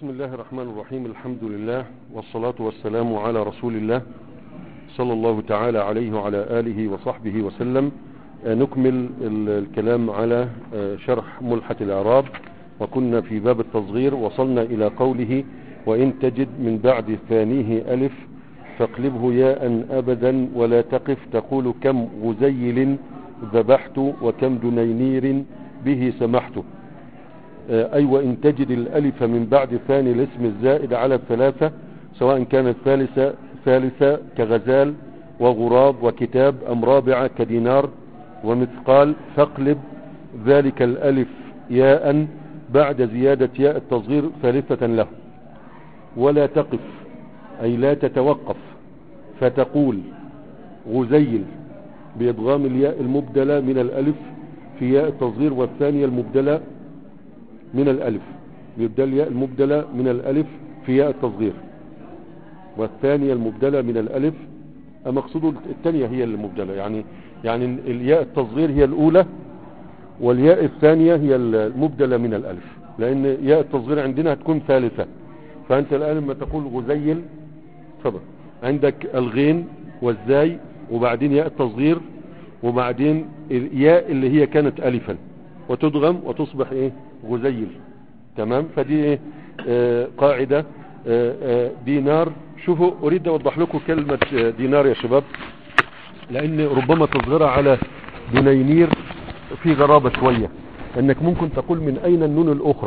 بسم الله الرحمن الرحيم الحمد لله والصلاة والسلام على رسول الله صلى الله تعالى عليه وعلى آله وصحبه وسلم آه، نكمل ال- الكلام على آه، شرح ملحة الإعراب وكنا في باب التصغير وصلنا إلى قوله وإن تجد من بعد ثانيه ألف فاقلبه ياء أبدا ولا تقف تقول كم غزيل ذبحت وكم دنينير به سمحت آه، أي وإن تجد الألف من بعد ثاني الاسم الزائد على الثلاثة سواء كانت ثالثة ثالثة كغزال وغراب وكتاب أم رابعة كدينار ومثقال فاقلب ذلك الألف ياء بعد زيادة ياء التصغير ثالثة له ولا تقف أي لا تتوقف فتقول غزيل بإضغام الياء المبدلة من الألف في ياء التصغير والثانية المبدلة من الألف يبدل الياء المبدلة من الألف في ياء التصغير والثانية المبدلة من الألف مقصود الثانية هي المبدلة يعني يعني الياء التصغير هي الأولى والياء الثانية هي المبدلة من الألف لأن ياء التصغير عندنا هتكون ثالثة فأنت الآن لما تقول غزيل تفضل عندك الغين والزاي وبعدين ياء التصغير وبعدين الياء اللي هي كانت ألفا وتدغم وتصبح ايه غزيل تمام فدي ايه آه قاعدة آه آه دينار شوفوا اريد اوضح لكم كلمة آه دينار يا شباب لان ربما تصغرها على دنينير في غرابة شوية انك ممكن تقول من اين النون الاخرى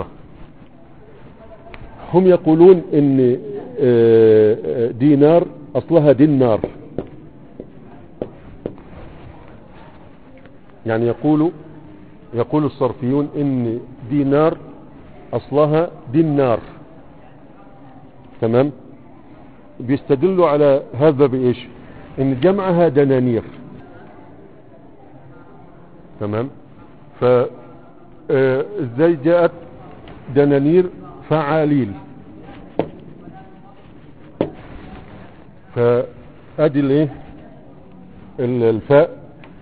هم يقولون ان آه آه دينار اصلها دينار يعني يقولوا يقول الصرفيون ان دينار اصلها دينار تمام بيستدلوا على هذا بايش ان جمعها دنانير تمام ف آه، ازاي جاءت دنانير فعاليل فادي الايه ال- الفاء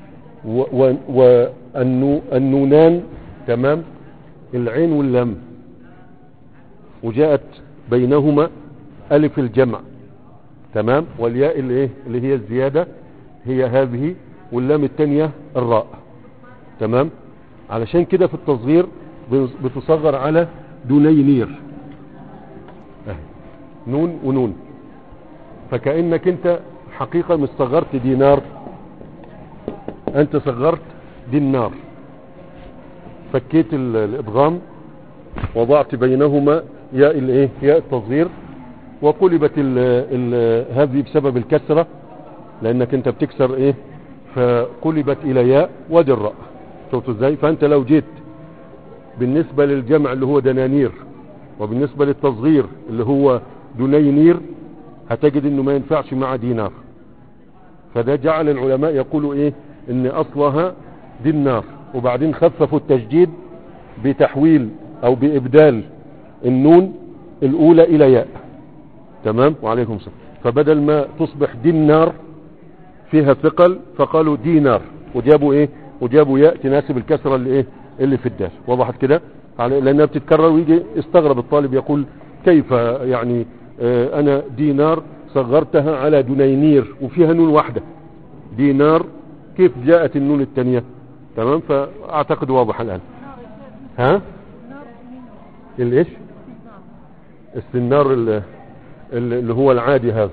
والنونان تمام العين واللام وجاءت بينهما ألف الجمع تمام والياء اللي, إيه؟ اللي هي الزيادة هي هذه واللام التانية الراء تمام علشان كده في التصغير بتصغر على دنينير أهي. نون ونون فكأنك انت حقيقة مستغرت دينار انت صغرت دينار فكيت ال- الادغام وضعت بينهما ياء الايه ياء التصغير وقلبت ال ال هذه بسبب الكسرة لانك انت بتكسر ايه فقلبت الى ياء ودي الراء شفتوا ازاي فانت لو جيت بالنسبة للجمع اللي هو دنانير وبالنسبة للتصغير اللي هو دنينير هتجد انه ما ينفعش مع دينار فده جعل العلماء يقولوا ايه ان اصلها دينار وبعدين خففوا التشديد بتحويل او بابدال النون الاولى الى ياء تمام وعليكم السلام فبدل ما تصبح دينار فيها ثقل فقالوا دينار وجابوا ايه وجابوا ياء تناسب الكسرة اللي ايه اللي في الدال وضحت كده على- لانها بتتكرر ويجي استغرب الطالب يقول كيف يعني آه انا دينار صغرتها على دنينير وفيها نون واحدة دينار كيف جاءت النون الثانية تمام فاعتقد واضح الان ها الايش السنار ال- ال- اللي هو العادي هذا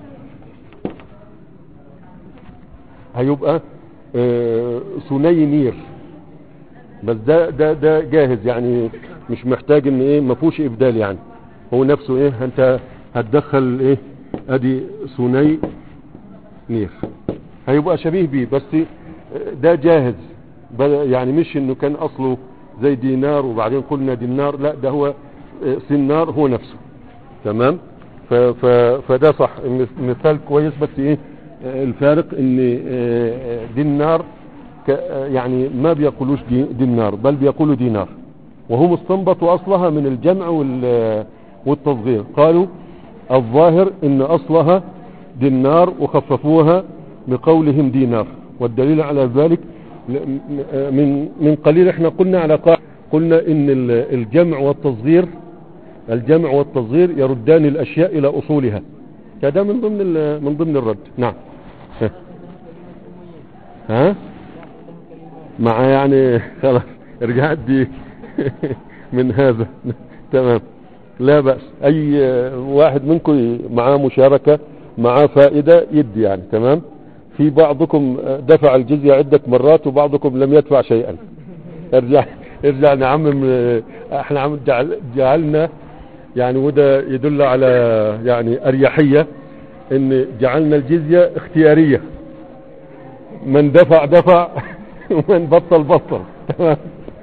هيبقى آه، سنينير بس ده ده ده جاهز يعني مش محتاج ان ايه ما فيهوش ابدال يعني هو نفسه ايه انت هتدخل ايه ادي سني نير هيبقى شبيه بيه بس ده جاهز بل- يعني مش انه كان اصله زي دينار وبعدين قلنا دينار لا ده هو آه، سنار هو نفسه تمام ف ف فده صح مث- مثال كويس بس ايه آه، الفارق ان آه، دينار ك- آه، يعني ما بيقولوش دي دينار بل بيقولوا دينار وهم استنبطوا اصلها من الجمع وال- والتصغير قالوا الظاهر ان اصلها دينار وخففوها بقولهم دينار والدليل على ذلك ل- م- من من قليل احنا قلنا على قاعدة قلنا ان ال- الجمع والتصغير الجمع والتصغير يردان الاشياء الى اصولها هذا من ضمن ال- من ضمن الرد نعم ها, ها؟ مع يعني خلاص رجعت دي من هذا تمام لا بأس اي واحد منكم معاه مشاركة معاه فائدة يدي يعني تمام في بعضكم دفع الجزية عدة مرات وبعضكم لم يدفع شيئا ارجع ارجع نعمم احنا عم جعل جعلنا يعني وده يدل على يعني اريحية ان جعلنا الجزية اختيارية من دفع دفع ومن بطل بطل تمام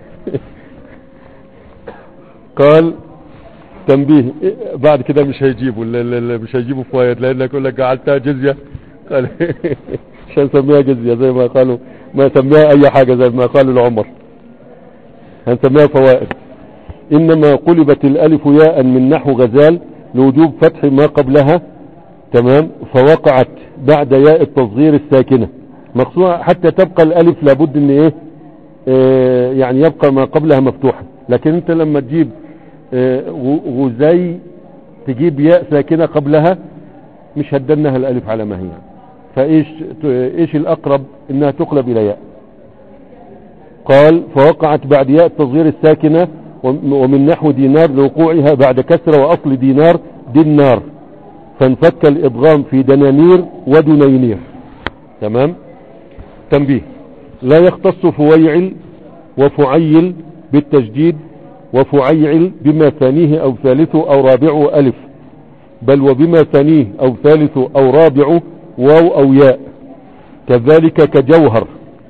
قال تنبيه إيه، بعد كده مش هيجيبوا لا- لا- لا، مش هيجيبوا فوائد لانك يقول لك جعلتها جزية قال مش هنسميها جزية زي ما قالوا ما سميها اي حاجة زي ما قالوا لعمر هنسميها فوائد انما قلبت الالف ياء من نحو غزال لوجوب فتح ما قبلها تمام فوقعت بعد ياء التصغير الساكنة مقصوعة حتى تبقى الالف لابد ان ايه آه يعني يبقى ما قبلها مفتوحا لكن انت لما تجيب آه غ- غزي تجيب ياء ساكنة قبلها مش هدنها الالف على ما هي فايش ت- ايش الاقرب انها تقلب الى ياء قال فوقعت بعد ياء التصغير الساكنة وم- ومن نحو دينار لوقوعها بعد كسرة وأصل دينار دينار فانفك الإضغام في دنانير ودنينير تمام تنبيه لا يختص فويعل وفعيل بالتجديد وفعيعل بما ثانيه أو ثالثه أو رابعه ألف بل وبما ثانيه أو ثالثه أو رابعه واو أو ياء كذلك كجوهر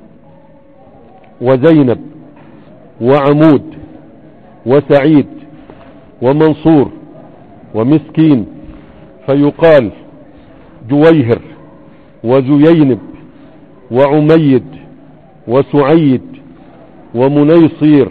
وزينب وعمود وسعيد ومنصور ومسكين فيقال جويهر وزيينب وعميد وسعيد ومنيصير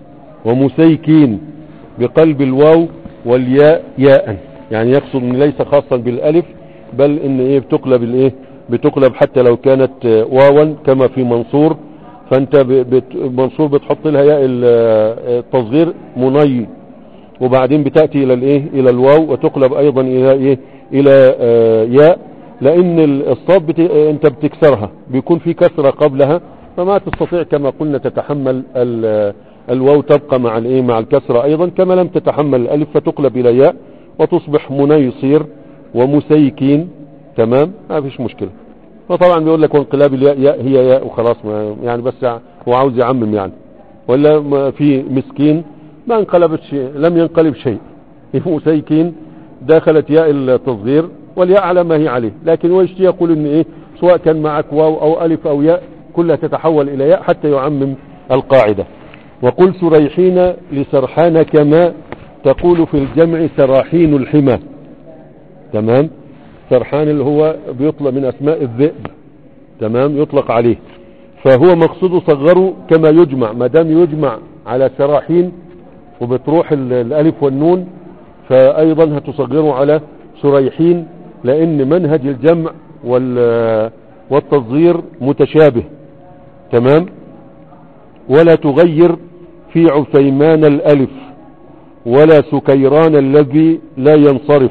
ومسيكين بقلب الواو والياء ياء يعني يقصد ان ليس خاصا بالالف بل ان ايه بتقلب الايه بتقلب حتى لو كانت آه، واوا كما في منصور فانت ب- بت منصور بتحط لها ياء ال- آه، التصغير مني وبعدين بتأتي الى الايه الى الواو وتقلب ايضا الى ايه الى آه، ياء لان ال- الصاد بت... آه، انت بتكسرها بيكون في كسرة قبلها فما تستطيع كما قلنا تتحمل ال... آه، الواو تبقى مع الايه مع الكسرة ايضا كما لم تتحمل الالف فتقلب الى ياء وتصبح منيصير ومسيكين تمام ما فيش مشكلة وطبعا بيقول لك وانقلاب الياء ياء هي ياء وخلاص ما يعني بس هو عاوز يعمم يعني ولا ما في مسكين ما انقلبت شيء لم ينقلب شيء مسيكين دخلت ياء التصغير والياء على ما هي عليه لكن هو يشتي يقول ان ايه سواء كان معك واو او الف او ياء كلها تتحول الى ياء حتى يعمم القاعدة وقل سريحين لسرحان كما تقول في الجمع سراحين الحمى تمام سرحان اللي هو بيطلق من اسماء الذئب تمام يطلق عليه فهو مقصود صغره كما يجمع ما دام يجمع على سراحين وبتروح ال- الالف والنون فايضا هتصغره على سريحين لان منهج الجمع وال والتصغير متشابه تمام ولا تغير في عثيمان الالف ولا سكيران الذي لا ينصرف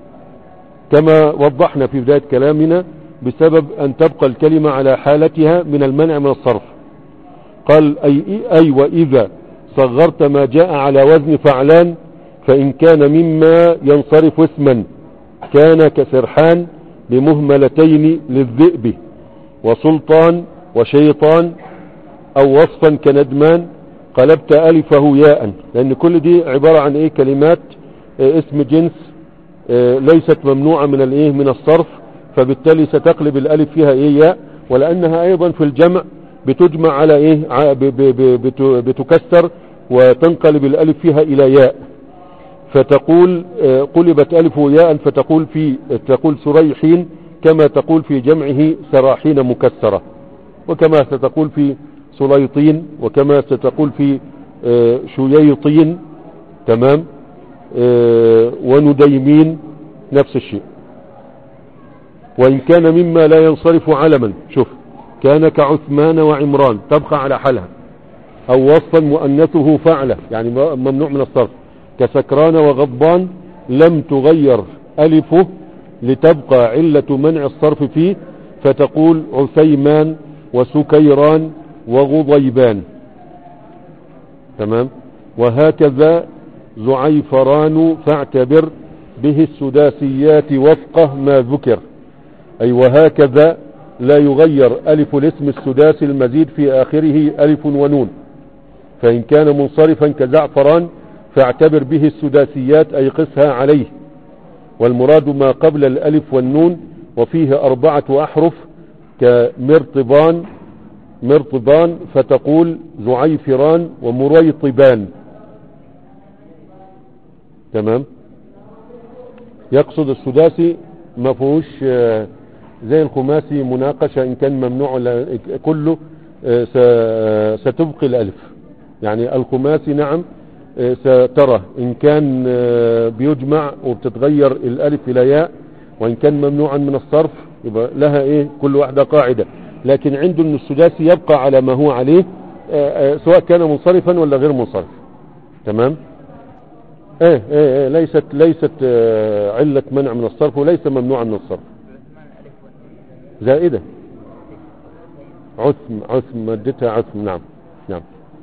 كما وضحنا في بداية كلامنا بسبب أن تبقى الكلمة على حالتها من المنع من الصرف قال أي, أي وإذا صغرت ما جاء على وزن فعلان فإن كان مما ينصرف اسما كان كسرحان بمهملتين للذئب وسلطان وشيطان أو وصفا كندمان قلبت ألفه ياء لأن كل دي عبارة عن إيه كلمات آه، اسم جنس آه، ليست ممنوعة من الايه من الصرف فبالتالي ستقلب الالف فيها ايه ياء ولانها ايضا في الجمع بتجمع على ايه ع- ب- ب- ب- بت- بتكسر وتنقلب الالف فيها الى ياء فتقول آه، قلبت الف ياء فتقول في تقول سريحين كما تقول في جمعه سراحين مكسرة وكما ستقول في سليطين وكما ستقول في آه، شييطين تمام آه، ونديمين نفس الشيء وإن كان مما لا ينصرف علما شوف كان كعثمان وعمران تبقى على حالها أو وصفا مؤنثه فعلة يعني م- ممنوع من الصرف كسكران وغضبان لم تغير ألفه لتبقى علة منع الصرف فيه فتقول عثيمان وسكيران وغضيبان تمام وهكذا زعيفران فاعتبر به السداسيات وفقه ما ذكر أي وهكذا لا يغير ألف الاسم السداسي المزيد في آخره ألف ونون فإن كان منصرفا كزعفران فاعتبر به السداسيات أي قسها عليه والمراد ما قبل الألف والنون وفيه أربعة أحرف كمرطبان مرطبان فتقول زعيفران ومريطبان تمام يقصد السداسي ما فيهوش آه، زي الخماسي مناقشة ان كان ممنوع ولا كله آه، س- ستبقي الالف يعني الخماسي نعم آه، سترى ان كان آه، بيجمع وبتتغير الالف الى ياء وان كان ممنوعا من الصرف يبقى لها ايه كل واحدة قاعدة لكن عنده ان السداسي يبقى على ما هو عليه آه، آه، سواء كان منصرفا ولا غير منصرف تمام ايه ايه, إيه ليست ليست آه، علة منع من الصرف وليس ممنوعا من الصرف زائدة عثم عثم مادتها عثم نعم نعم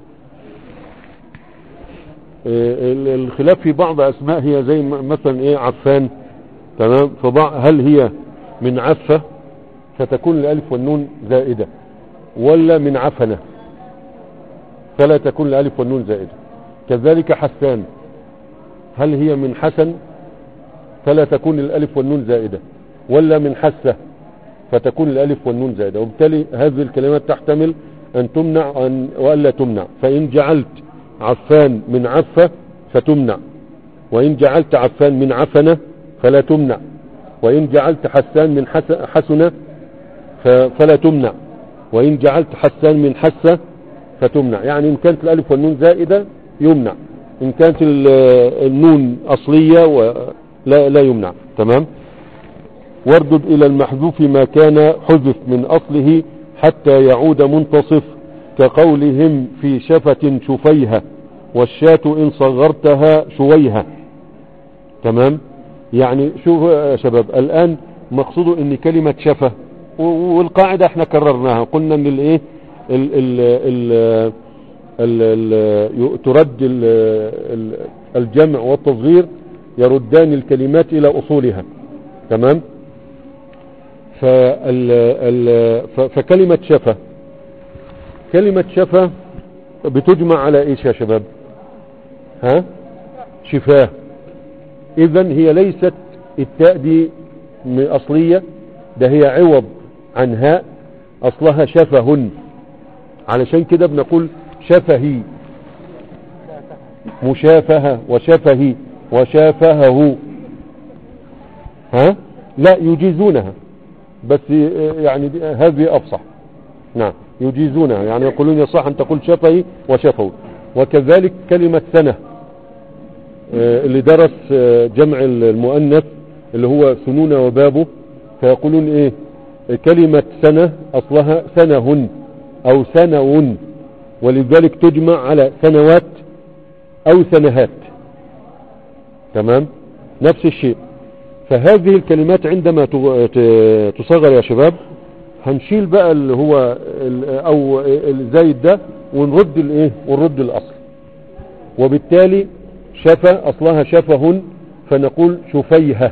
إيه ال- الخلاف في بعض اسماء هي زي م- مثلا ايه عفان تمام فبعض هل هي من عفة فتكون الالف والنون زائدة ولا من عفنة فلا تكون الالف والنون زائدة كذلك حسان هل هي من حسن فلا تكون الالف والنون زائدة ولا من حسة فتكون الالف والنون زائدة وبالتالي هذه الكلمات تحتمل ان تمنع أن والا تمنع فان جعلت عفان من عفة فتمنع وان جعلت عفان من عفنة فلا تمنع وان جعلت حسان من حس- حسنة ف- فلا تمنع وان جعلت حسان من حسة فتمنع يعني ان كانت الالف والنون زائدة يمنع ان كانت ال- النون اصلية ولا لا يمنع تمام واردد الى المحذوف ما كان حذف من اصله حتى يعود منتصف كقولهم في شفة شفيها والشاة ان صغرتها شويها تمام يعني شوف يا شباب الان مقصوده ان كلمة شفة و- والقاعدة احنا كررناها قلنا ان الايه ال ال ال ال ال ترد ال ال الجمع والتصغير يردان الكلمات الى اصولها تمام فال ال ف- فكلمة شفة كلمة شفة بتجمع على ايش يا شباب ها شفاه اذا هي ليست التاء دي م- اصلية ده هي عوض عن هاء اصلها شفه علشان كده بنقول شفهي مشافهة وشفهي وشافهه ها لا يجيزونها بس يعني دي- هذه افصح نعم يجيزونها يعني يقولون يصح ان تقول شفهي وشفه وكذلك كلمة سنة آه، اللي درس آه، جمع المؤنث اللي هو سنون وبابه فيقولون ايه كلمة سنة اصلها سنه او سنون ولذلك تجمع على سنوات او سنهات تمام نفس الشيء فهذه الكلمات عندما تغ- ت- تصغر يا شباب هنشيل بقى اللي هو ال- او الزايد ده ونرد الايه ونرد الاصل وبالتالي شفى اصلها شفه فنقول شفيهة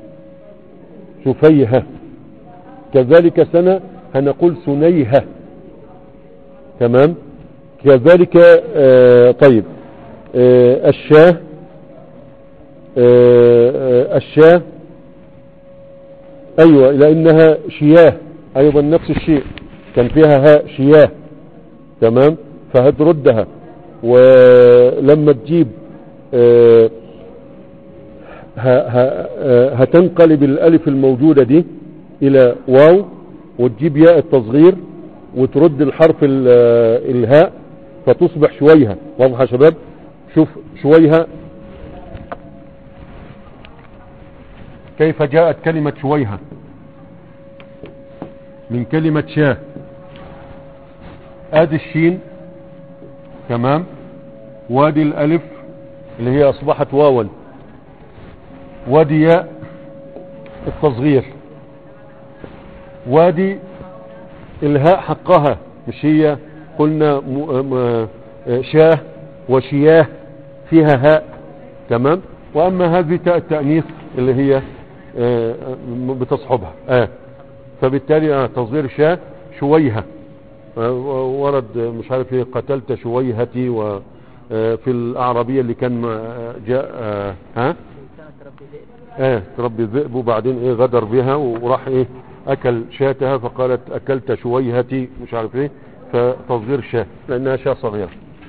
شفيهة كذلك سنة هنقول سنيهة تمام كذلك آه طيب آه الشاه آه آه الشاه ايوه لانها شياه ايضا نفس الشيء كان فيها هاء شياه تمام فهتردها ولما تجيب آه ه- ه- آه، هتنقلب الالف الموجودة دي الى واو وتجيب ياء التصغير وترد الحرف ال- آه، الهاء فتصبح شويها واضح يا شباب شوف شويها كيف جاءت كلمة شويها من كلمة شاه ادي الشين تمام وادي الالف اللي هي اصبحت واوا وادي ياء التصغير وادي الهاء حقها مش هي قلنا م- م- شاه وشياه فيها هاء تمام واما هذه تاء التانيث اللي هي آه، م- بتصحبها اه فبالتالي آه، تصغير شاه شويهه آه، ورد آه، مش عارف ايه قتلت شويهتي وفي الاعرابيه اللي كان ما- آه، جاء آه، ها اه تربي الذئب وبعدين ايه غدر بها وراح ايه اكل شاتها فقالت اكلت شويهتي مش عارف ايه فتصغير شاه لانها شاه صغيره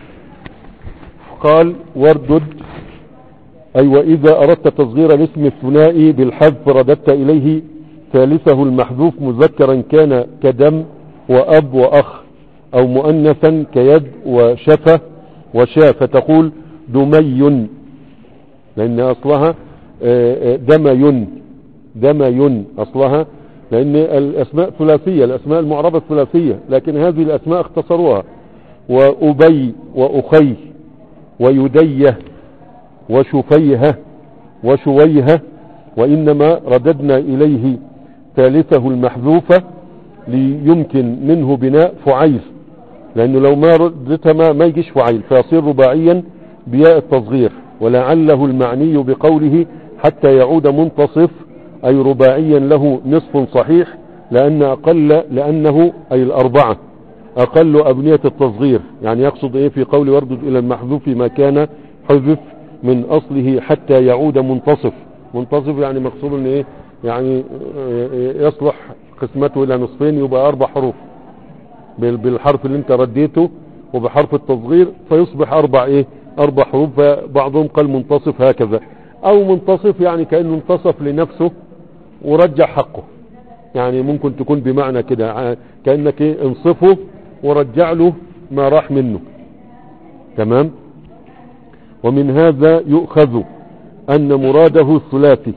قال واردد اي واذا اردت تصغير الاسم الثنائي بالحذف رددت اليه ثالثه المحذوف مذكرا كان كدم واب واخ او مؤنثا كيد وشفه وشاة فتقول دمي لان اصلها آه، آه، دمي دمي اصلها لان الاسماء ثلاثية الاسماء المعربة ثلاثية لكن هذه الاسماء اختصروها وابي واخي ويديه وشفيهه وشويهه وانما رددنا اليه ثالثه المحذوفة ليمكن منه بناء فعيل لانه لو ما ردتها ما, ما يجيش فعيل فيصير رباعيا بياء التصغير ولعله المعني بقوله حتى يعود منتصف اي رباعيا له نصف صحيح لان اقل لانه اي الاربعة اقل ابنية التصغير يعني يقصد ايه في قول واردد الى المحذوف ما كان حذف من اصله حتى يعود منتصف منتصف يعني مقصود ان ايه يعني آه، يصلح قسمته الى نصفين يبقى اربع حروف بال- بالحرف اللي انت رديته وبحرف التصغير فيصبح اربع ايه اربع حروف فبعضهم قال منتصف هكذا او منتصف يعني كأنه انتصف لنفسه ورجع حقه يعني ممكن تكون بمعنى كده ع- كأنك ايه انصفه ورجع له ما راح منه تمام ومن هذا يؤخذ ان مراده الثلاثي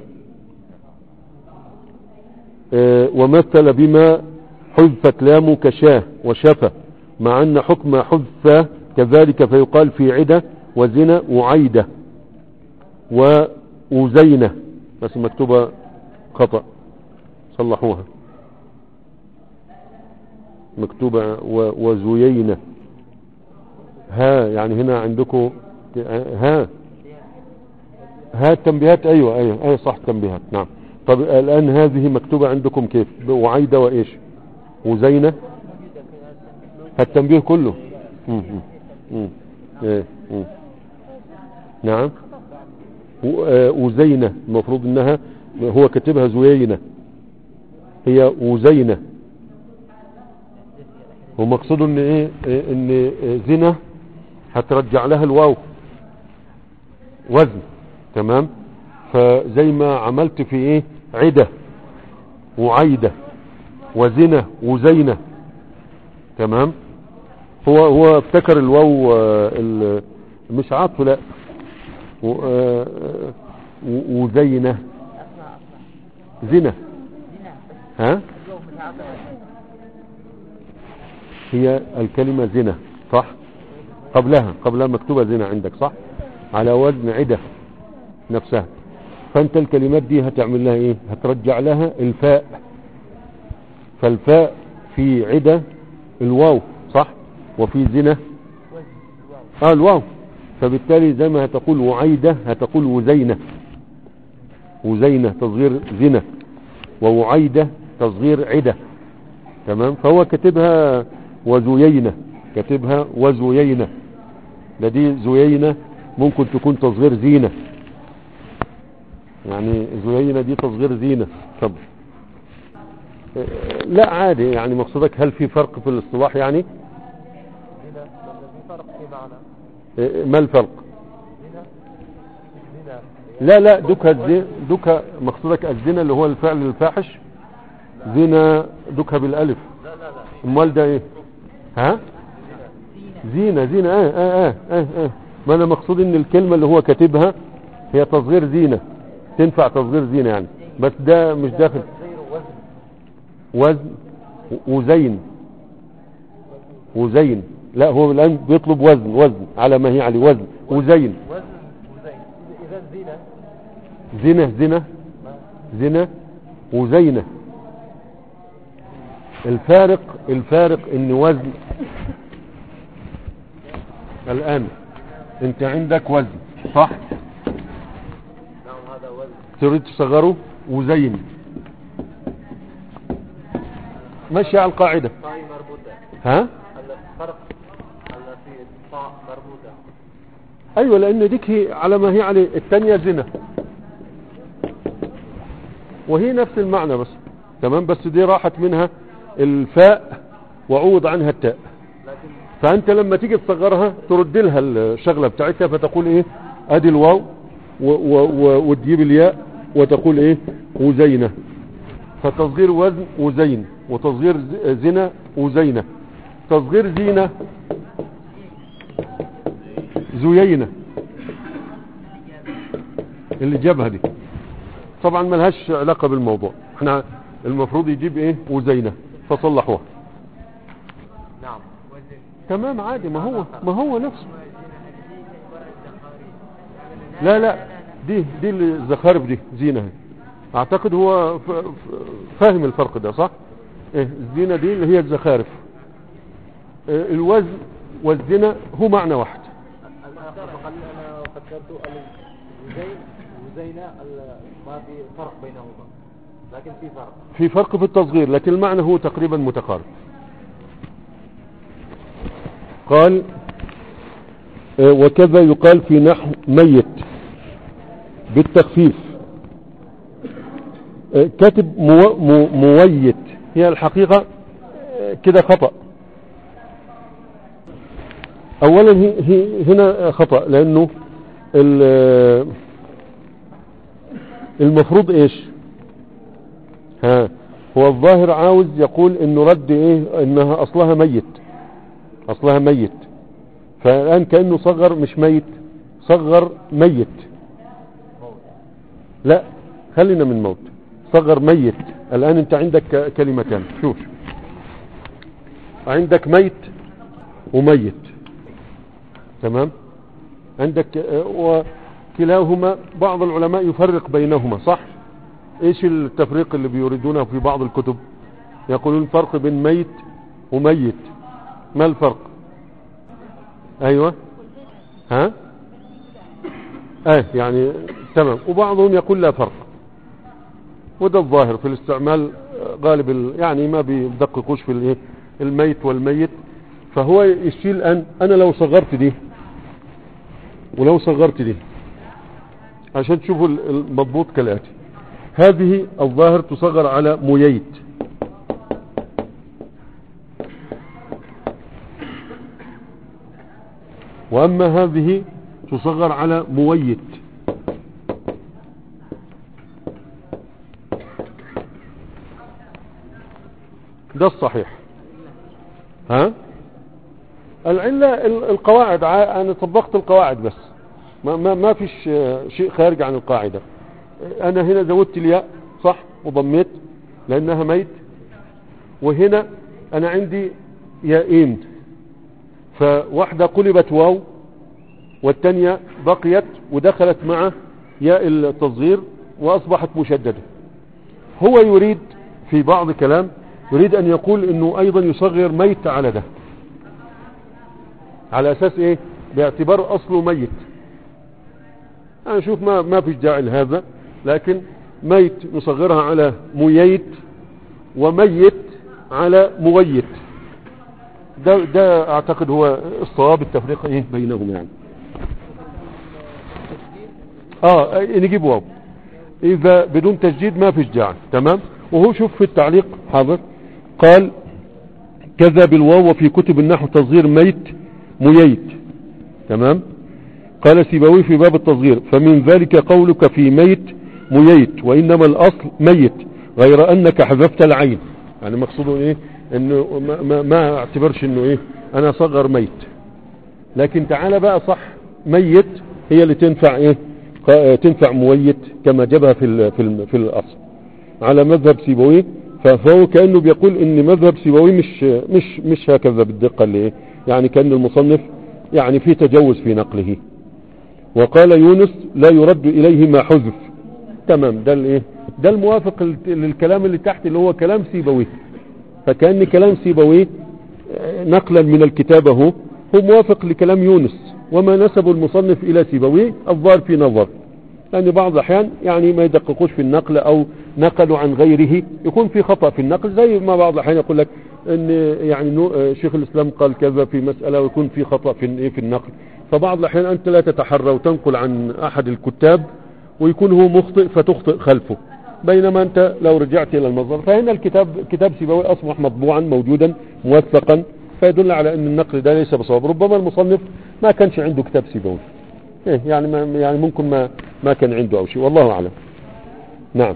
آه، ومثل بما حذفت لام كشاه وشفة مع أن حكم حذف كذلك فيقال في عدة وزنا وعيدة وزينة بس مكتوبة خطأ صلحوها مكتوبة و- وزيينة ها يعني هنا عندكم ها ها التنبيهات ايوه ايوه ايوه صح تنبيهات نعم طب الان هذه مكتوبة عندكم كيف وعيدة وايش وزينة التنبيه كله مم، مم، مم، إيه، مم. نعم و- آه، وزينة المفروض انها هو كاتبها زوينة هي وزينة ومقصوده ان ايه إيه، ان زنا هترجع لها الواو وزن تمام فزي ما عملت في ايه عدة وعيدة وزنة وزينة تمام هو هو افتكر الواو آه، ال- مش عطف لا و- آه، آه، و- وزينة زنا ها هي الكلمة زنا صح قبلها قبلها مكتوبة زنا عندك صح على وزن عدة نفسها فانت الكلمات دي هتعمل لها ايه هترجع لها الفاء فالفاء في عدة الواو صح وفي زنا اه الواو فبالتالي زي ما هتقول وعيدة هتقول وزينة وزينة تصغير زنا ووعيدة تصغير عدة تمام فهو كاتبها وزيينة كاتبها وزيينة ده دي زيينة ممكن تكون تصغير زينة يعني زيينة دي تصغير زينة طب آه، لا عادي يعني مقصودك هل في فرق في الاصطلاح يعني زنا في فرق في معنى آه، ما الفرق زنا زنا لا لا دوكا الزي دوكا مقصودك الزنا اللي هو الفعل الفاحش زنا دوكا بالالف لا لا لا امال ده ايه ها زينة زينة اه اه اه اه, آه. ما انا مقصود ان الكلمة اللي هو كاتبها هي تصغير زينة تنفع تصغير زينة يعني بس ده مش داخل غير وزن وزن وزين وزين لا هو الان بيطلب وزن وزن على ما هي عليه وزن وزين وزن زنا زنا زنا وزينة الفارق الفارق ان وزن الان انت عندك وزن صح نعم هذا وزن تريد تصغره وزين ماشي على القاعدة طاي مربوطة ها الفرق التي طاء مربوطة ايوه لان ديك هي على ما هي عليه التانية زنا وهي نفس المعنى بس تمام بس دي راحت منها الفاء وعوض عنها التاء لكن فانت لما تيجي تصغرها ترد لها الشغلة بتاعتها فتقول ايه ادي الواو و و و وتجيب الياء وتقول ايه وزينة فتصغير وزن وزين وتصغير ز- زنا وزينة تصغير زينة زيينة اللي جابها دي طبعا ملهاش علاقة بالموضوع احنا المفروض يجيب ايه وزينة فصلحوها نعم تمام عادي ما هو ما هو نفسه لا لا دي دي اللي الزخارف دي زينة هي. اعتقد هو ف- ف- فاهم الفرق ده صح ايه الزينة دي اللي هي الزخارف إيه الوزن والزنا هو معنى واحد فقال انا فكرت الزين وزينة ال- ما في فرق بينهما لكن في فرق في فرق في التصغير لكن المعنى هو تقريبا متقارب قال آه، وكذا يقال في نحو ميت بالتخفيف آه، كاتب مو مو مويت هي الحقيقة آه، كده خطأ اولا هي هي هنا خطأ لانه ال- المفروض ايش ها هو الظاهر عاوز يقول انه رد ايه انها اصلها ميت اصلها ميت فالان كأنه صغر مش ميت صغر ميت لا خلينا من موت صغر ميت الان انت عندك ك- كلمتان شوف عندك ميت وميت تمام عندك آه، وكلاهما بعض العلماء يفرق بينهما صح ايش التفريق اللي بيريدونه في بعض الكتب يقولون فرق بين ميت وميت ما الفرق ايوه ها اه يعني تمام وبعضهم يقول لا فرق وده الظاهر في الاستعمال آه، غالب ال- يعني ما بيدققوش في الايه الميت والميت فهو يشيل الان انا لو صغرت دي ولو صغرت دي عشان تشوفوا ال- المضبوط كالاتي هذه الظاهر تصغر على مييت واما هذه تصغر على مويت ده الصحيح ها العلة ال- القواعد ع- انا طبقت القواعد بس ما, ما, ما فيش آه، شيء خارج عن القاعدة انا هنا زودت الياء صح وضميت لانها ميت وهنا انا عندي يائين فواحدة قلبت واو والتانية بقيت ودخلت مع ياء التصغير واصبحت مشددة هو يريد في بعض كلام يريد ان يقول انه ايضا يصغر ميت على ده على اساس ايه باعتبار اصله ميت انا اشوف ما ما فيش داعي لهذا لكن ميت نصغرها على مييت وميت على مويت ده ده اعتقد هو الصواب التفريق ايه بينهم يعني اه نجيب واو اذا بدون تسجيد ما فيش داعي تمام وهو شوف في التعليق حاضر قال كذا بالواو وفي كتب النحو تصغير ميت مييت تمام قال سيبوي في باب التصغير فمن ذلك قولك في ميت مييت وإنما الأصل ميت غير أنك حذفت العين يعني مقصوده إيه إنه ما, ما, ما اعتبرش إنه إيه أنا صغر ميت لكن تعالى بقى صح ميت هي اللي تنفع إيه ق- تنفع مويت كما جابها في ال في ال في الأصل على مذهب سيبويه فهو كأنه بيقول ان مذهب سيبويه مش مش مش هكذا بالدقة اللي إيه؟ يعني كأن المصنف يعني في تجوز في نقله وقال يونس لا يرد إليه ما حذف تمام ده الايه ده الموافق لل- للكلام اللي تحت اللي هو كلام سيبويه فكأن كلام سيبويه آه، نقلا من الكتاب اهو هو موافق لكلام يونس وما نسب المصنف الى سيبويه الظاهر في نظر لان بعض الاحيان يعني ما يدققوش في النقل او نقلوا عن غيره يكون في خطأ في النقل زي ما بعض الاحيان يقول لك ان يعني نو- آه، شيخ الاسلام قال كذا في مسألة ويكون في خطأ في إيه في النقل فبعض الاحيان انت لا تتحرى وتنقل عن احد الكتاب ويكون هو مخطئ فتخطئ خلفه بينما انت لو رجعت الى المصدر فهنا الكتاب كتاب سيبوي اصبح مطبوعا موجودا موثقا فيدل على ان النقل ده ليس بصواب ربما المصنف ما كانش عنده كتاب سيبوي إيه يعني ما يعني ممكن ما ما كان عنده او شيء والله اعلم نعم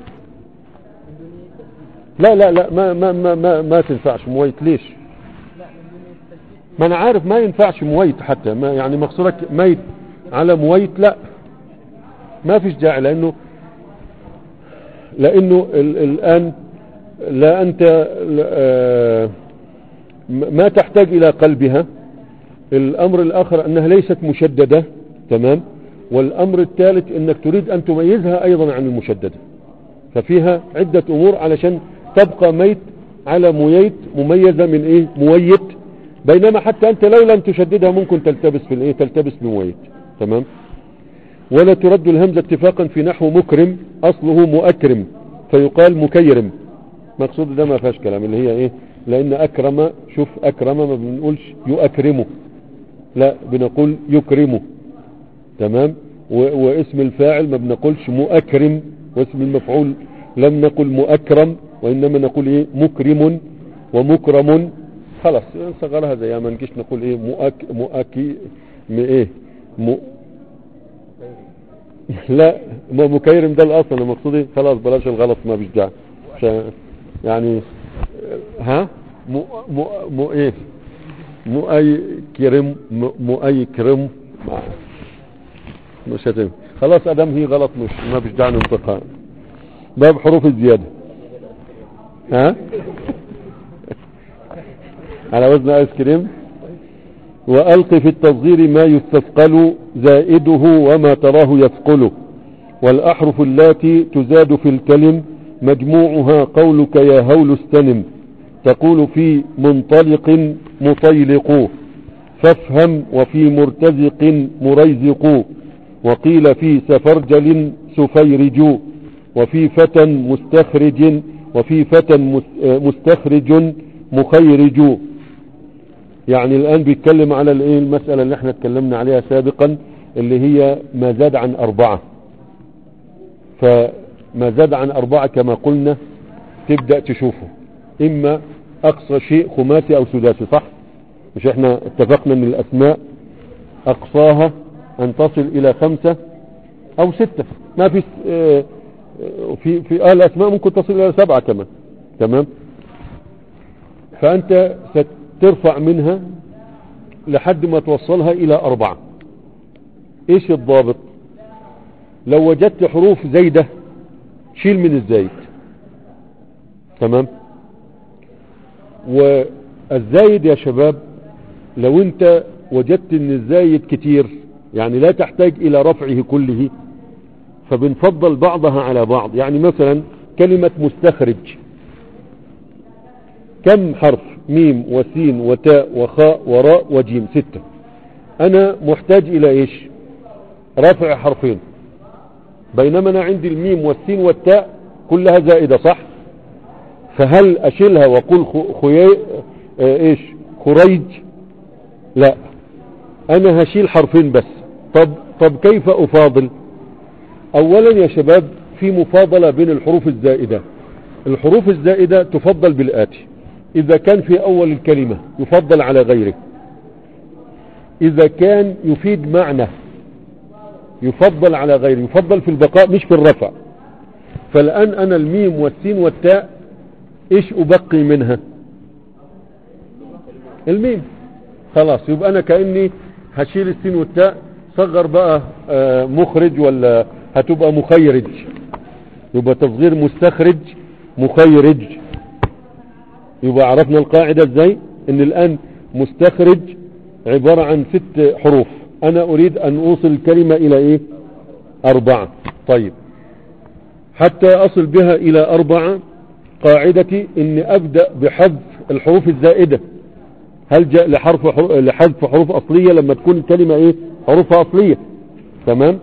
لا لا لا ما ما ما ما, ما تنفعش مويت ليش ما انا عارف ما ينفعش مويت حتى ما يعني مقصودك ميت على مويت لا ما فيش داعي لانه لانه ال- الان لا انت لا- آه، م- ما تحتاج الى قلبها الامر الاخر انها ليست مشددة تمام والامر الثالث انك تريد ان تميزها ايضا عن المشددة ففيها عدة امور علشان تبقى ميت على مويت مميزة من ايه مويت بينما حتى انت لو لم تشددها ممكن تلتبس في الايه تلتبس بمويت تمام ولا ترد الهمزة اتفاقا في نحو مكرم اصله مؤكرم فيقال مكيرم مقصود ده ما فيهاش كلام اللي هي ايه لان اكرم شوف اكرم ما بنقولش يؤكرمه لا بنقول يكرمه تمام و- واسم الفاعل ما بنقولش مؤكرم واسم المفعول لم نقل مؤكرم وانما نقول ايه مكرم ومكرم خلاص صغرها زي ما نجيش نقول ايه مؤك مؤكي م ايه م... لا ما مكيرم ده الاصل انا مقصودي خلاص بلاش الغلط ما فيش داعي عشان- يعني ها م... م... م... ايه مؤيكرم م... مؤيكرم ما- مش هتم خلاص ادم هي غلط مش ما فيش داعي ننطقها باب حروف الزياده ها على وزن ايس كريم والق في التصغير ما يستثقل زائده وما تراه يثقل والاحرف التي تزاد في الكلم مجموعها قولك يا هول استنم تقول في منطلق مطيلق فافهم وفي مرتزق مريزق وقيل في سفرجل سفيرج وفي فتى مستخرج وفي فتى مس- آه، مستخرج مخيرج يعني الآن بيتكلم على الايه المسألة اللي احنا اتكلمنا عليها سابقا اللي هي ما زاد عن أربعة فما زاد عن أربعة كما قلنا تبدأ تشوفه إما أقصى شيء خماسي أو سداسي صح مش احنا اتفقنا ان الأسماء أقصاها أن تصل إلى خمسة أو ستة ما في اه، اه، في في آه الأسماء ممكن تصل إلى سبعة كمان تمام فأنت سترفع منها لحد ما توصلها إلى أربعة إيش الضابط لو وجدت حروف زايدة شيل من الزايد تمام والزايد يا شباب لو انت وجدت ان الزايد كتير يعني لا تحتاج الى رفعه كله فبنفضل بعضها على بعض يعني مثلا كلمة مستخرج كم حرف ميم وسين وتاء وخاء وراء وجيم ستة انا محتاج الى ايش رفع حرفين بينما انا عندي الميم والسين والتاء كلها زائدة صح فهل اشيلها واقول خ- خيي اه ايش خريج لا انا هشيل حرفين بس طب طب كيف افاضل اولا يا شباب في مفاضلة بين الحروف الزائدة الحروف الزائدة تفضل بالآتي إذا كان في أول الكلمة يفضل على غيره إذا كان يفيد معنى يفضل على غيره يفضل في البقاء مش في الرفع فالآن أنا الميم والسين والتاء إيش أبقي منها الميم خلاص يبقى أنا كأني هشيل السين والتاء صغر بقى آه، مخرج ولا هتبقى مخيرج يبقى تصغير مستخرج مخيرج يبقى عرفنا القاعدة ازاي ان الان مستخرج عبارة عن ست حروف انا اريد ان اوصل الكلمة الى ايه اربعة طيب حتى أصل بها إلى أربعة قاعدتي إني أبدأ بحذف الحروف الزائدة هل جاء لحرف حر- لحذف حروف أصلية لما تكون الكلمة إيه حروفها أصلية تمام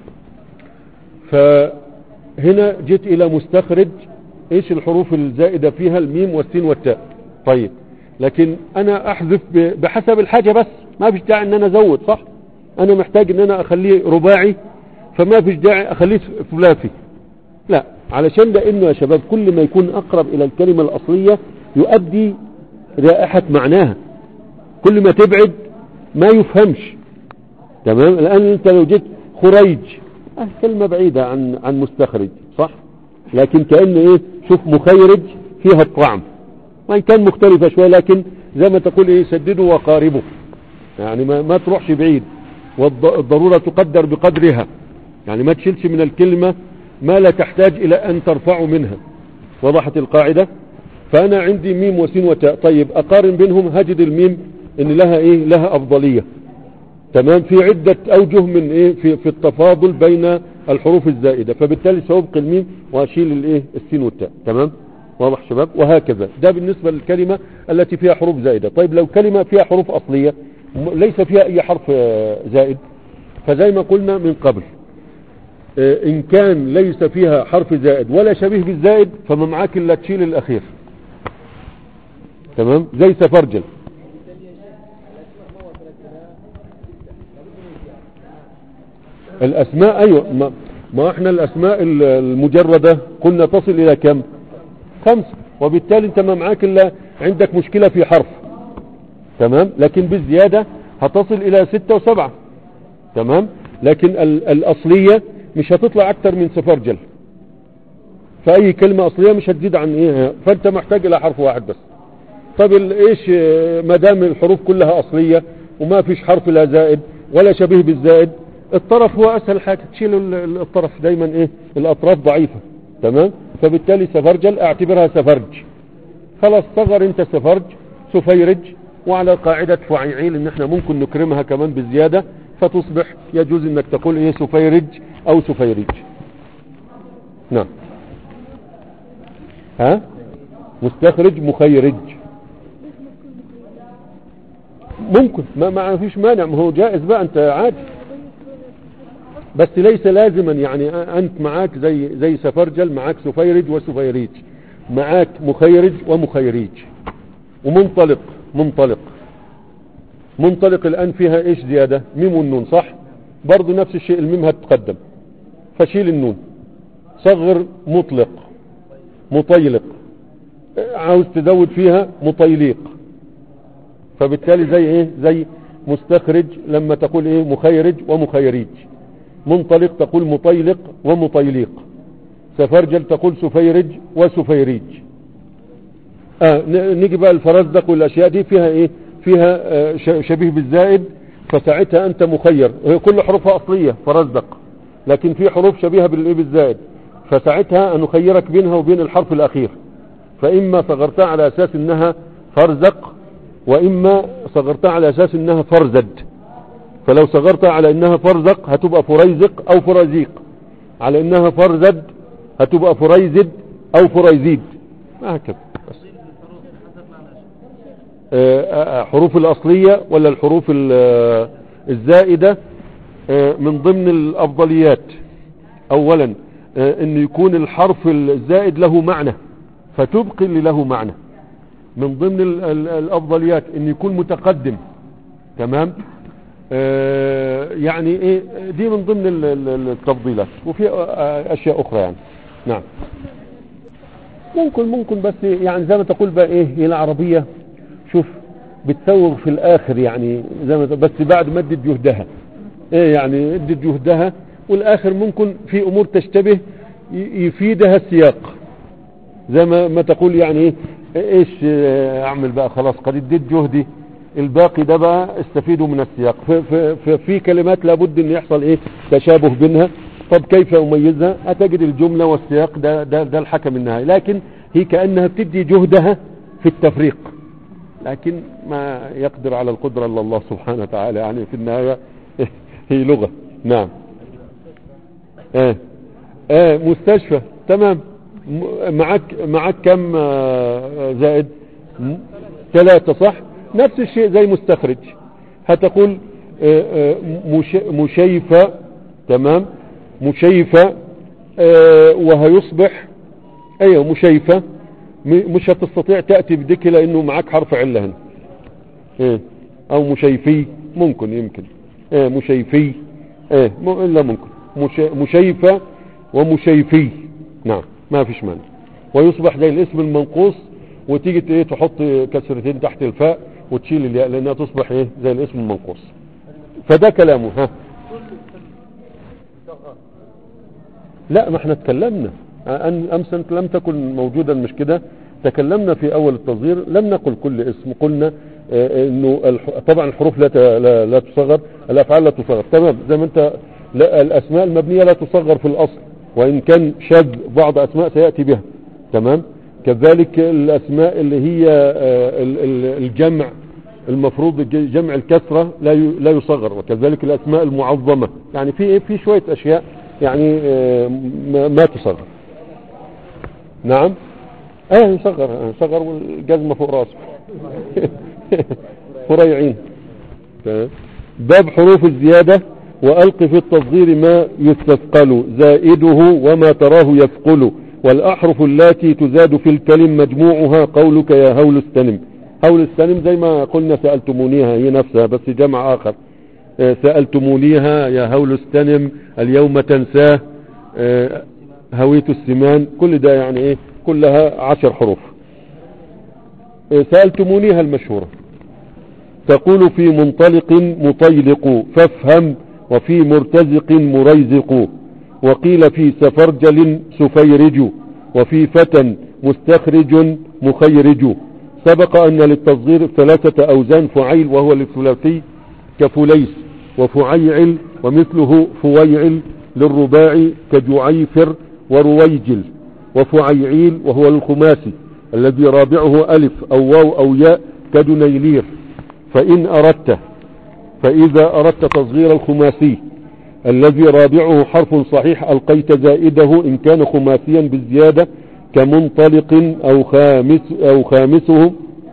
فهنا جيت إلى مستخرج إيش الحروف الزائدة فيها الميم والسين والتاء طيب لكن أنا أحذف ب- بحسب الحاجة بس ما فيش داعي إن أنا أزود صح أنا محتاج إن أنا أخليه رباعي فما فيش داعي أخليه ثلاثي لا علشان لانه يا شباب كل ما يكون اقرب الى الكلمة الاصلية يؤدي رائحة معناها كل ما تبعد ما يفهمش تمام الان انت لو جيت خريج اه كلمة بعيدة عن عن مستخرج صح لكن كأن ايه شوف مخيرج فيها الطعم وان كان مختلفة شوية لكن زي ما تقول ايه سددوا وقاربوا يعني ما, ما تروحش بعيد والضرورة تقدر بقدرها يعني ما تشيلش من الكلمة ما لا تحتاج إلى أن ترفع منها وضحت القاعدة فأنا عندي ميم وسين وتاء طيب أقارن بينهم هجد الميم إن لها إيه لها أفضلية تمام في عدة أوجه من إيه في, في التفاضل بين الحروف الزائدة فبالتالي سأبقي الميم وأشيل الإيه السين والتاء تمام واضح شباب وهكذا ده بالنسبة للكلمة التي فيها حروف زائدة طيب لو كلمة فيها حروف أصلية م- ليس فيها أي حرف آه، زائد فزي ما قلنا من قبل آه، إن كان ليس فيها حرف زائد ولا شبيه بالزائد فما معاك إلا تشيل الأخير تمام زي سفرجل الأسماء أيوة ما, ما احنا الأسماء ال- المجردة قلنا تصل إلى كم خمسة وبالتالي انت ما معاك إلا عندك مشكلة في حرف تمام لكن بالزيادة هتصل إلى ستة وسبعة تمام لكن ال- الأصلية مش هتطلع أكتر من سفرجل فأي كلمة أصلية مش هتزيد عن إيه فأنت محتاج إلى حرف واحد بس طب ال- إيش آه، ما دام الحروف كلها أصلية وما فيش حرف لا زائد ولا شبيه بالزائد الطرف هو أسهل حاجة تشيل ال- ال- الطرف دايما إيه الأطراف ضعيفة تمام فبالتالي سفرجل اعتبرها سفرج خلاص صغر انت سفرج سفيرج وعلى قاعدة فعيعيل ان احنا ممكن نكرمها كمان بزيادة فتصبح يجوز انك تقول ايه سفيرج او سفيرج نعم ها مستخرج مخيرج ممكن ما ما فيش مانع ما هو جائز بقى انت عادي بس ليس لازما يعني انت معاك زي زي سفرجل معاك سفيرج وسفيريج معاك مخيرج ومخيريج ومنطلق منطلق منطلق الان فيها ايش زيادة ميم والنون صح برضو نفس الشيء الميم هتتقدم فشيل النون صغر مطلق مطيلق عاوز تزود فيها مطيليق فبالتالي زي ايه زي مستخرج لما تقول ايه مخيرج ومخيريج منطلق تقول مطيلق ومطيليق سفرجل تقول سفيرج وسفيريج آه ن- نيجي بقى الفرزدق والاشياء دي فيها ايه فيها آه ش- شبيه بالزائد فساعتها انت مخير هي كل حروفها اصلية فرزدق لكن في حروف شبيهة بالايه بالزائد فساعتها نخيرك بينها وبين الحرف الاخير فاما صغرتها على اساس انها فرزق واما صغرتها على اساس انها فرزد فلو صغرتها على انها فرزق هتبقى فريزق او فرزيق على انها فرزد هتبقى فريزد او فريزيد هكذا بس. آه، آه، حروف الاصلية ولا الحروف ال- آه، الزائدة آه، من ضمن الافضليات اولا آه، ان يكون الحرف الزائد له معنى فتبقي اللي له معنى من ضمن ال- ال- الافضليات ان يكون متقدم تمام آه، يعني ايه دي من ضمن ال- ال- التفضيلات وفي آه، اشياء اخرى يعني نعم ممكن ممكن بس يعني زي ما تقول بقى ايه هي العربية شوف بتسوغ في الاخر يعني زي ما ت- بس بعد ما ادت جهدها ايه يعني ادت جهدها والاخر ممكن في امور تشتبه ي- يفيدها السياق زي ما, ما تقول يعني ايه ايش اه، اعمل بقى خلاص قد اديت جهدي الباقي ده بقى استفيدوا من السياق في, في, في, في كلمات لابد ان يحصل ايه تشابه بينها طب كيف اميزها هتجد الجملة والسياق ده, ده, ده الحكم النهائي لكن هي كأنها بتدي جهدها في التفريق لكن ما يقدر على القدرة الا الله سبحانه وتعالى يعني في النهاية هي لغة نعم ايه ايه مستشفى تمام م- معك معك كم آه، زائد م- ثلاثة صح نفس الشيء زي مستخرج هتقول آه، آه، مش- مشيفة تمام مشيفة آه، وهيصبح ايوه مشيفة م- مش هتستطيع تأتي بدك لانه معك حرف علة هنا إيه او مشيفي ممكن يمكن إيه مشيفي ايه م- الا ممكن مش مشيفة ومشيفي نعم ما فيش مانع ويصبح زي الاسم المنقوص وتيجي ت- ايه تحط كسرتين تحت الفاء وتشيل الياء لانها تصبح ايه زي الاسم المنقوص فده كلامه ها لا ما احنا اتكلمنا أن امس انت لم تكن موجودا مش كده تكلمنا في اول التصغير لم نقل كل اسم قلنا آه، انه الح- طبعا الحروف لا ت- لا, لا تصغر الافعال لا تصغر تمام زي ما انت لا الاسماء المبنيه لا تصغر في الاصل وان كان شاذ بعض اسماء سياتي بها تمام كذلك الاسماء اللي هي آه، ال- ال- الجمع المفروض الج- جمع الكسرة لا ي- لا يصغر وكذلك الأسماء المعظمة يعني في إيه؟ في شوية أشياء يعني آه، ما ما تصغر نعم ايه يصغر آه، يصغر والجزمة فوق راسه فريعين تمام. باب حروف الزيادة وألق في التصغير ما يستثقل زائده وما تراه يثقل والأحرف التي تزاد في الكلم مجموعها قولك يا هول استنم هول استنم زي ما قلنا سألتمونيها هي نفسها بس جمع آخر آه، سألتمونيها يا هول استنم اليوم تنساه آه، هويت السمان كل ده يعني ايه كلها عشر حروف آه، سألتمونيها المشهورة تقول في منطلق مطيلق فافهم وفي مرتزق مريزق وقيل في سفرجل سفيرج وفي فتى مستخرج مخيرج سبق أن للتصغير ثلاثة أوزان فعيل وهو للثلاثي كفليس وفعيعل ومثله فويعل للرباعي كجعيفر ورويجل وفعيعيل وهو للخماسي الذي رابعه ألف أو واو أو ياء كدنيلير فإن أردت فإذا أردت تصغير الخماسي الذي رابعه حرف صحيح ألقيت زائده إن كان خماسيا بالزيادة كمنطلق أو خامس أو خامسه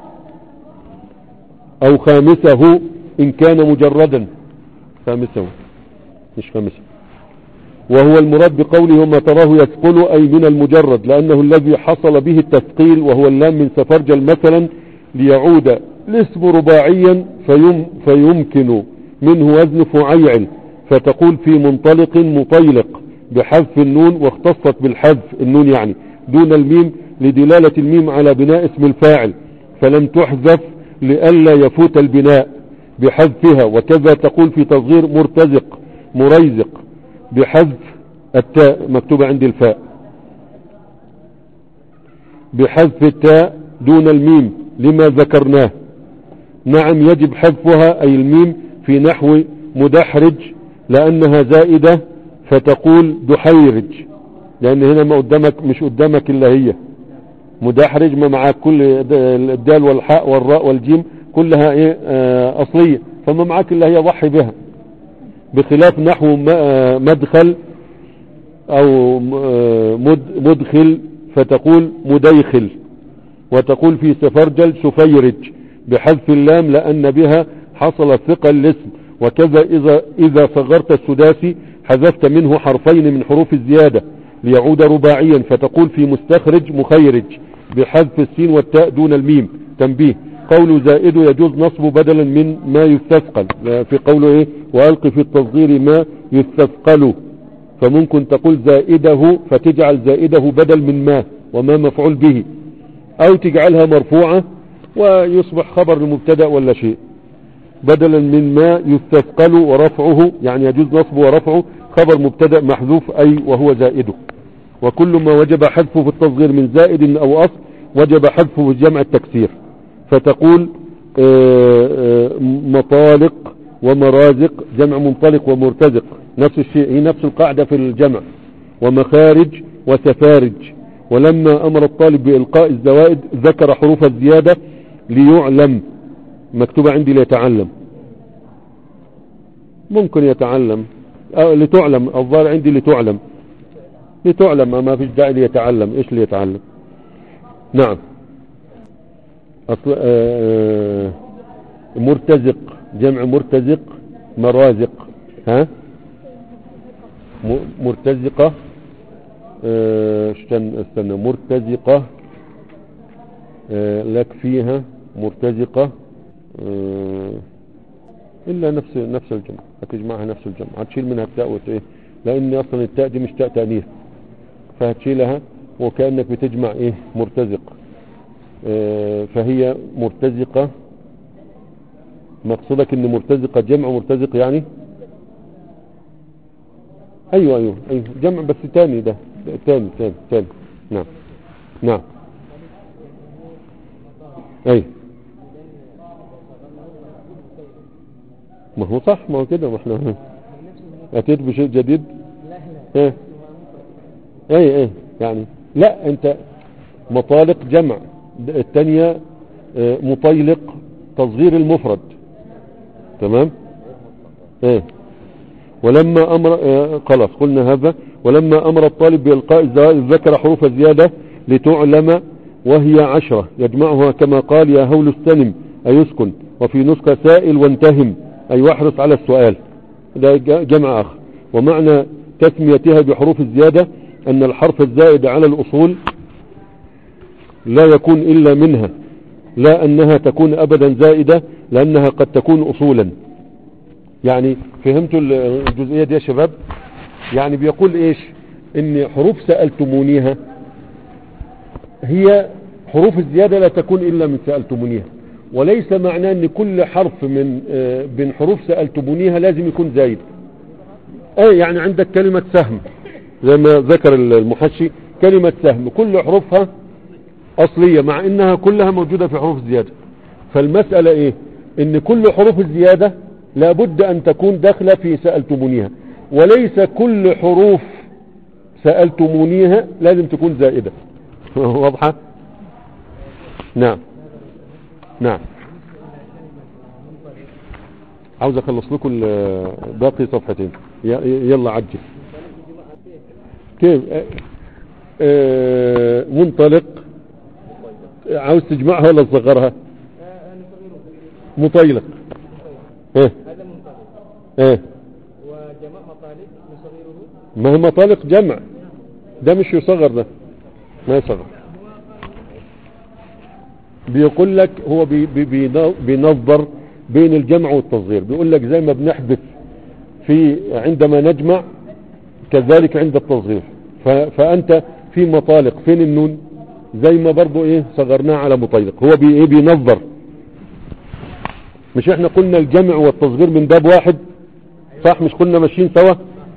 أو خامسه إن كان مجردا خامسه مش خامسه وهو المراد بقوله وما تراه يثقل أي من المجرد لأنه الذي حصل به التثقيل وهو اللام من سفرجل مثلا ليعود الاسم رباعيا فيم فيمكن منه وزن فعيعل فتقول في منطلق مطيلق بحذف النون واختصت بالحذف النون يعني دون الميم لدلالة الميم على بناء اسم الفاعل فلم تحذف لئلا يفوت البناء بحذفها وكذا تقول في تصغير مرتزق مريزق بحذف التاء مكتوبة عندي الفاء بحذف التاء دون الميم لما ذكرناه نعم يجب حذفها أي الميم في نحو مدحرج لأنها زائدة فتقول دحيرج لأن هنا ما قدامك مش قدامك إلا هي مدحرج ما معاك كل الدال والحاء والراء والجيم كلها ايه آه أصلية فما معاك إلا هي ضحي بها بخلاف نحو مدخل أو مد- مدخل فتقول مديخل وتقول في سفرجل سفيرج بحذف اللام لأن بها حصل ثقل الاسم وكذا إذا, إذا صغرت السداسي حذفت منه حرفين من حروف الزيادة ليعود رباعيا فتقول في مستخرج مخيرج بحذف السين والتاء دون الميم تنبيه قول زائد يجوز نصبه بدلا من ما يستثقل في قوله ايه وألق في التصغير ما يستثقل فممكن تقول زائده فتجعل زائده بدل من ما وما مفعول به او تجعلها مرفوعة ويصبح خبر المبتدا ولا شيء بدلا من ما يستثقل ورفعه يعني يجوز نصبه ورفعه خبر مبتدا محذوف اي وهو زائده وكل ما وجب حذفه في التصغير من زائد او اصل وجب حذفه في جمع التكسير فتقول آه، آه، مطالق ومرازق جمع منطلق ومرتزق نفس الشيء هي نفس القاعدة في الجمع ومخارج وسفارج ولما أمر الطالب بإلقاء الزوائد ذكر حروف الزيادة ليعلم مكتوبة عندي ليتعلم ممكن يتعلم أو لتعلم الظاهر عندي لتعلم لتعلم ما فيش داعي ليتعلم ايش ليتعلم نعم أصل آه مرتزق جمع مرتزق مرازق ها م- مرتزقة آه، استنى استنى مرتزقة آه، لك فيها مرتزقة آه، إلا نفس نفس الجمع هتجمعها نفس الجمع هتشيل منها التاء وت- إيه لأن أصلا التاء دي مش تاء تأنيث فهتشيلها وكأنك بتجمع إيه مرتزق آه، فهي مرتزقة مقصودك ان مرتزقة جمع مرتزق يعني ايوه ايوه ايوه جمع بس تاني ده تاني تاني تاني نعم نعم اي ما هو صح ما هو كده ما احنا اتيت بشيء جديد ايه ايه ايه يعني لا انت مطالق جمع الثانية آه، مطيلق تصغير المفرد تمام ايه ولما امر آه، خلاص قلنا هذا ولما امر الطالب بإلقاء الزوائد ذكر حروف زيادة لتعلم وهي عشرة يجمعها كما قال يا هول استلم أيسكن وفي نسخة سائل وانتهم أي واحرص على السؤال ده ج- جمع آخر ومعنى تسميتها بحروف الزيادة أن الحرف الزائد على الأصول لا يكون إلا منها لا أنها تكون أبدا زائدة لأنها قد تكون أصولا يعني فهمتوا الجزئية دي يا شباب يعني بيقول إيش إن حروف سألتمونيها هي حروف الزيادة لا تكون إلا من سألتمونيها وليس معناه أن كل حرف من آه، من حروف سألتمونيها لازم يكون زايد أي يعني عندك كلمة سهم زي ما ذكر المحشي كلمة سهم كل حروفها أصلية مع إنها كلها موجودة في حروف الزيادة فالمسألة إيه إن كل حروف الزيادة لابد أن تكون داخلة في سألتمونيها وليس كل حروف سألتمونيها لازم تكون زائدة واضحة نعم نعم عاوز اخلص لكم ال- باقي صفحتين ي- يلا عجل كيف آه، آه، منطلق عاوز تجمعها ولا تصغرها مطيلق ايه هذا منطلق ايه وجماع مطالب نصغره ما هي مطالق جمع ده مش يصغر ده ما يصغر بيقول لك هو بي بي بينا- بينظر بين الجمع والتصغير بيقول لك زي ما بنحذف في عندما نجمع كذلك عند التصغير ف- فأنت في مطالق فين النون زي ما برضو ايه صغرناه على مطيلق هو بي ايه بينظر مش احنا قلنا الجمع والتصغير من باب واحد صح مش قلنا ماشيين سوا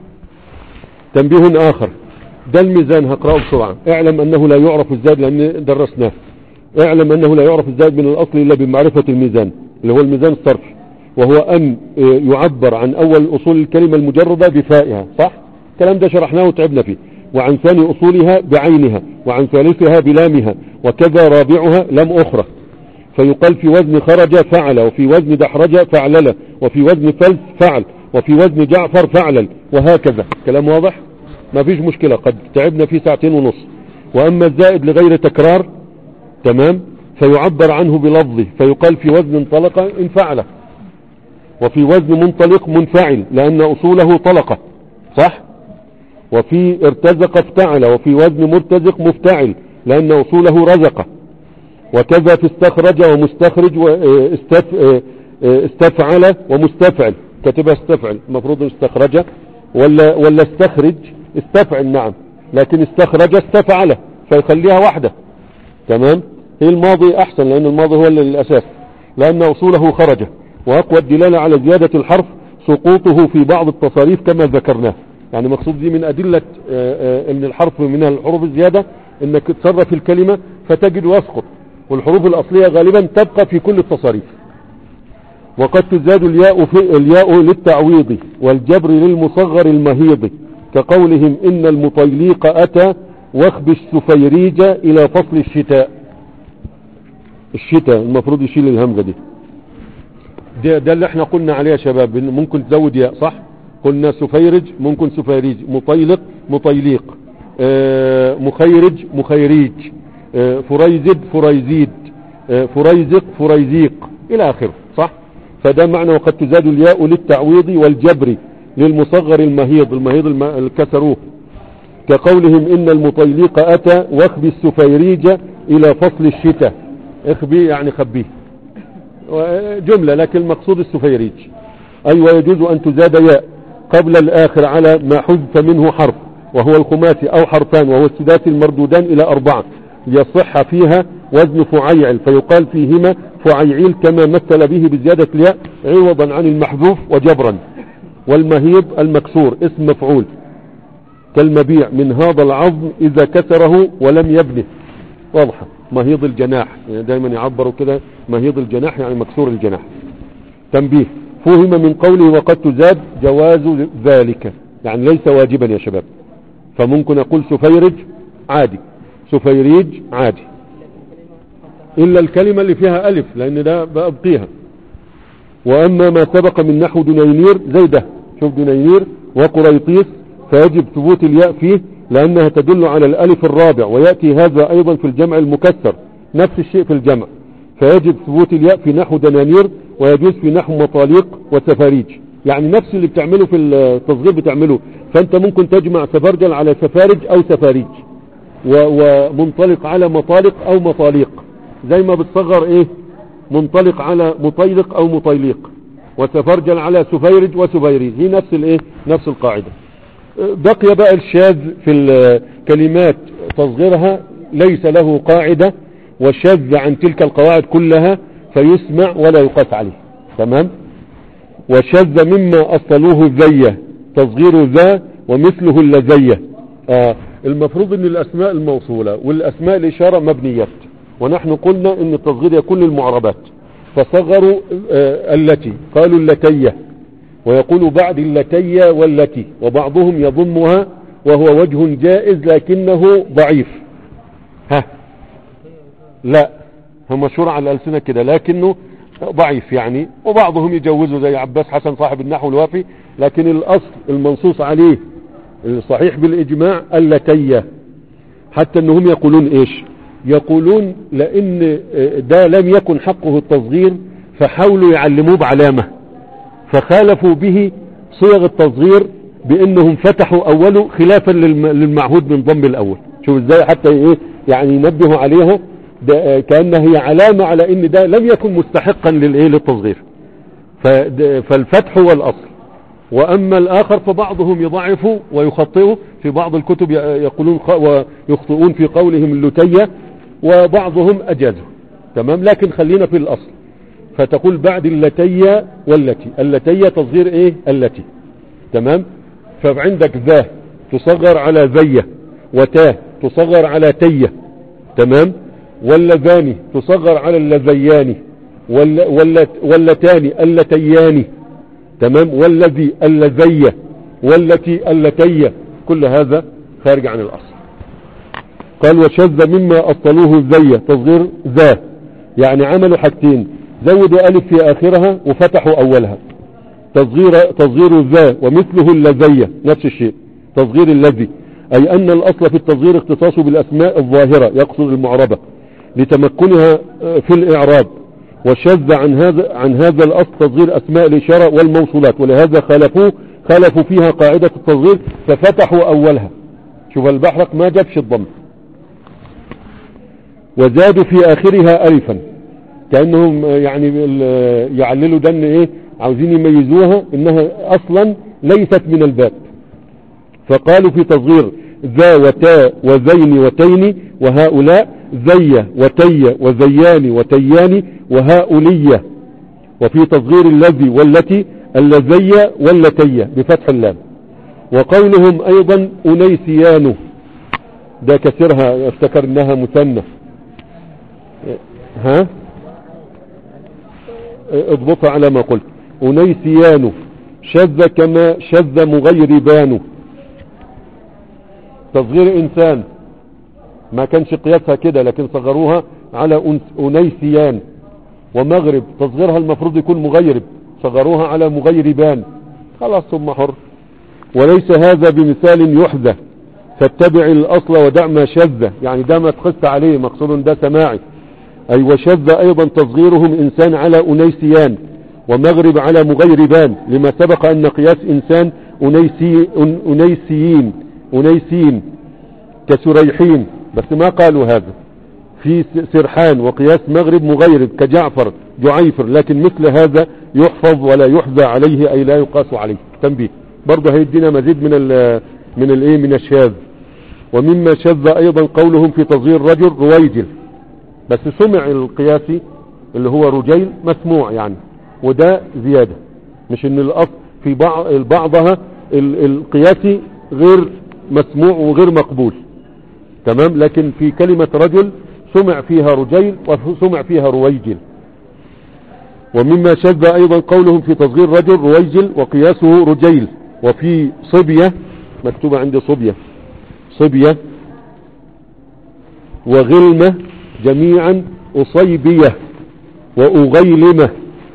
تنبيه آخر ده الميزان هقرأه بسرعة اعلم أنه لا يعرف الزاد لأن درسناه اعلم أنه لا يعرف الزاد من الأصل إلا بمعرفة الميزان اللي هو الميزان الصرفي وهو أن آه، يعبر عن أول أصول الكلمة المجردة بفائها صح الكلام ده شرحناه وتعبنا فيه وعن ثاني أصولها بعينها وعن ثالثها بلامها وكذا رابعها لم أخرى فيقال في وزن خرج فعل وفي وزن دحرج فعلل وفي وزن فلس فعل وفي وزن جعفر فعلل وهكذا كلام واضح ما فيش مشكلة قد تعبنا فيه ساعتين ونص وأما الزائد لغير تكرار تمام فيعبر عنه بلفظه فيقال في وزن انطلق انفعل وفي وزن منطلق منفعل لأن أصوله طلقة صح وفي ارتزق افتعل وفي وزن مرتزق مفتعل لأن أصوله رزق وكذا في استخرج ومستخرج واستف... استفعل ومستفعل كتبها استفعل المفروض استخرج ولا ولا استخرج استفعل نعم لكن استخرج استفعل فيخليها واحدة تمام هي الماضي احسن لان الماضي هو اللي الاساس لان اصوله خرج واقوى الدلالة على زيادة الحرف سقوطه في بعض التصاريف كما ذكرناه يعني مقصود دي من ادلة آه، آه، ان الحرف من الحروف الزيادة انك تصرف الكلمة فتجد يسقط والحروف الاصلية غالبا تبقى في كل التصاريف وقد تزاد الياء في الياء للتعويض والجبر للمصغر المهيض كقولهم ان المطيليق اتى واخبش سفيريج الى فصل الشتاء الشتاء المفروض يشيل الهمزة دي ده, ده اللي احنا قلنا عليه يا شباب إن ممكن تزود ياء صح قلنا سفيرج ممكن سفيريج مطيلق مطيليق آه، مخيرج مخيريج آه، فريزد فريزيد آه، فريزق فريزيق الى اخره صح فده معنى وقد تزاد الياء للتعويض والجبر للمصغر المهيض المهيض الم- الكسروه كقولهم ان المطيلق اتى واخبي السفيريج الى فصل الشتاء اخبي يعني خبيه جملة لكن المقصود السفيريج أي ويجوز أن تزاد ياء قبل الآخر على ما حذف منه حرف وهو الخماسي أو حرفان وهو السداسي المردودان إلى أربعة ليصح فيها وزن فعيعل فيقال فيهما فعيعيل كما مثل به بزيادة الياء عوضا عن المحذوف وجبرا والمهيض المكسور اسم مفعول كالمبيع من هذا العظم إذا كسره ولم يبنه واضحة مهيض الجناح يعني دايما يعبروا كده مهيض الجناح يعني مكسور الجناح تنبيه فهم من قوله وقد تزاد جواز ذلك يعني ليس واجبا يا شباب فممكن أقول سفيرج عادي سفيريج عادي إلا الكلمة اللي فيها ألف لأن ده بأبقيها وأما ما سبق من نحو دنينير زي ده شوف دنينير وقريطيس فيجب ثبوت الياء فيه لأنها تدل على الألف الرابع ويأتي هذا أيضا في الجمع المكسر نفس الشيء في الجمع فيجب ثبوت الياء في نحو دنانير ويجوز في نحو مطاليق وسفاريج يعني نفس اللي بتعمله في التصغير بتعمله فأنت ممكن تجمع سفرجل على سفارج أو سفاريج و- ومنطلق على مطالق أو مطاليق زي ما بتصغر إيه منطلق على مطيلق أو مطيليق وسفرجل على سفيرج وسفيريج هي نفس الإيه نفس القاعدة بقي بقى الشاذ في الكلمات تصغيرها ليس له قاعدة وشذ عن تلك القواعد كلها فيسمع ولا يقاس عليه تمام وشذ مما أصلوه الذية تصغير ذا ومثله اللذية آه المفروض ان الاسماء الموصولة والاسماء الاشارة مبنيات ونحن قلنا ان التصغير يكون للمعربات فصغروا آه التي قالوا اللتيه ويقول بعد اللتي والتي وبعضهم يضمها وهو وجه جائز لكنه ضعيف ها لا هو مشهور على الألسنة كده لكنه ضعيف يعني وبعضهم يجوزه زي عباس حسن صاحب النحو الوافي لكن الأصل المنصوص عليه الصحيح بالإجماع اللتي حتى أنهم يقولون إيش يقولون لأن ده لم يكن حقه التصغير فحاولوا يعلموه بعلامة فخالفوا به صيغ التصغير بانهم فتحوا اوله خلافا للم- للمعهود من ضم الاول شوف ازاي حتى ايه يعني ينبهوا عليها ده كأنها هي علامة على ان ده لم يكن مستحقا للايه للتصغير فد- فالفتح هو الاصل واما الاخر فبعضهم يضعفوا ويخطئوا في بعض الكتب ي- يقولون خ- ويخطئون في قولهم اللتية وبعضهم اجازوا تمام لكن خلينا في الاصل فتقول بعد اللتي والتي اللتي تصغير ايه التي تمام فعندك ذا تصغر على ذية وتا تصغر على تية تمام واللذان تصغر على اللذيان وال- واللت واللتان اللتيان تمام والذي اللذية والتي اللتية كل هذا خارج عن الأصل قال وشذ مما أصلوه الزية تصغير ذا يعني عملوا حاجتين زودوا ألف في آخرها وفتحوا أولها تصغير, تصغير ذا ومثله اللذية نفس الشيء تصغير الذي أي أن الأصل في التصغير اختصاصه بالأسماء الظاهرة يقصد المعربة لتمكنها آه، في الإعراب وشذ عن هذا عن هذا الأصل تصغير أسماء الإشارة والموصولات ولهذا خالفوه خالفوا فيها قاعدة التصغير ففتحوا أولها شوف البحرق ما جابش الضم وزادوا في آخرها ألفا كأنهم آه، يعني ال- يعللوا ده ان ايه عاوزين يميزوها انها اصلا ليست من الباب فقالوا في تصغير ذا وتا وزين وتين وهؤلاء زي وتي وزيان وتيان وهؤلية وفي تصغير الذي والتي اللذي واللتي بفتح اللام وقولهم ايضا انيسيان ده كسرها افتكر انها مثنى ها اضبطها على ما قلت أنيسيان شذ كما شذ مغيربان تصغير إنسان ما كانش قياسها كده لكن صغروها على أنس- أنيسيان ومغرب تصغيرها المفروض يكون مغيرب صغروها على مغيربان خلاص ثم حر وليس هذا بمثال يحذى فاتبع الاصل ودع ما شذ يعني ده ما تخست عليه مقصود ده سماعي اي وشذ ايضا تصغيرهم انسان على انيسيان ومغرب على مغيربان لما سبق ان قياس انسان انيسي أن- انيسيين انيسين كسريحين بس ما قالوا هذا في س- سرحان وقياس مغرب مغيرب كجعفر جعيفر لكن مثل هذا يحفظ ولا يحذى عليه اي لا يقاس عليه تنبيه برضه هيدينا مزيد من ال من الايه من الشاذ ومما شذ ايضا قولهم في تصغير رجل رويجل بس سمع القياسي اللي هو رجيل مسموع يعني وده زيادة مش ان الاصل في بعض بعضها ال- القياسي غير مسموع وغير مقبول تمام لكن في كلمة رجل سمع فيها رجيل وسمع فيها رويجل ومما شذ ايضا قولهم في تصغير رجل رويجل وقياسه رجيل وفي صبية مكتوبة عندي صبية صبية وغلمة جميعا أصيبية وأغيلمة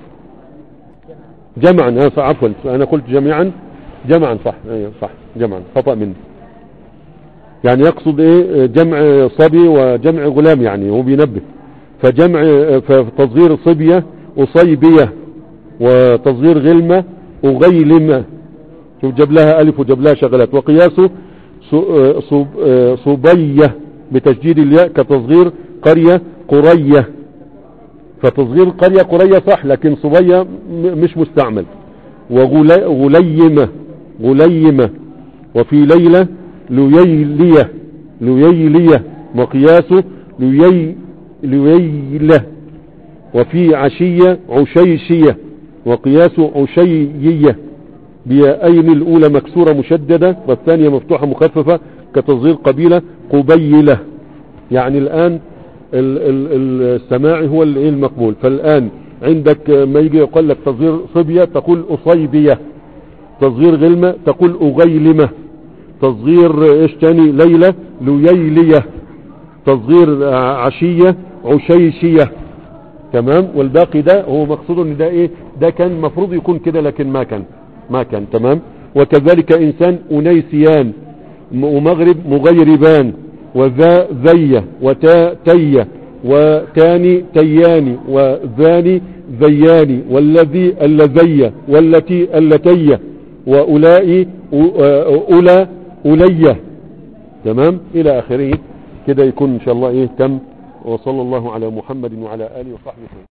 جمعا آه، عفوا أنا قلت جميعا جمعا صح أيوة صح جمعا خطأ مني يعني يقصد ايه جمع صبي وجمع غلام يعني هو بينبه فجمع فتصغير صبية أصيبية وتصغير غلمة أغيلمة شوف جاب لها ألف وجاب لها شغلات وقياسه ص- صب- صبية بتشديد الياء كتصغير قرية قرية فتصغير قرية قرية صح لكن صبية م- مش مستعمل وغليمة غليمة وفي ليلة لييلية لييلية وقياسه ليي لييلة وفي عشية عشيشية وقياسه عشيية بيائين الأولى مكسورة مشددة والثانية مفتوحة مخففة كتصغير قبيلة قبيلة يعني الآن ال- ال- السماعي هو اللي إيه المقبول فالآن عندك ما يجي يقول لك تصغير صبية تقول أصيبية تصغير غلمة تقول أغيلمة تصغير ايش تاني ليلة لييلية تصغير عشية عشيشية تمام والباقي ده هو مقصود ان ده ايه ده كان مفروض يكون كده لكن ما كان ما كان تمام وكذلك انسان انيسيان م- ومغرب مغيربان وذا ذية وتا تية وتاني تياني وذاني ذياني والذي اللذية والتي اللتية وأولئي أو- آه، أولى أولية تمام إلى آخره كده يكون إن شاء الله إيه تم وصلى الله على محمد وعلى آله وصحبه وسلم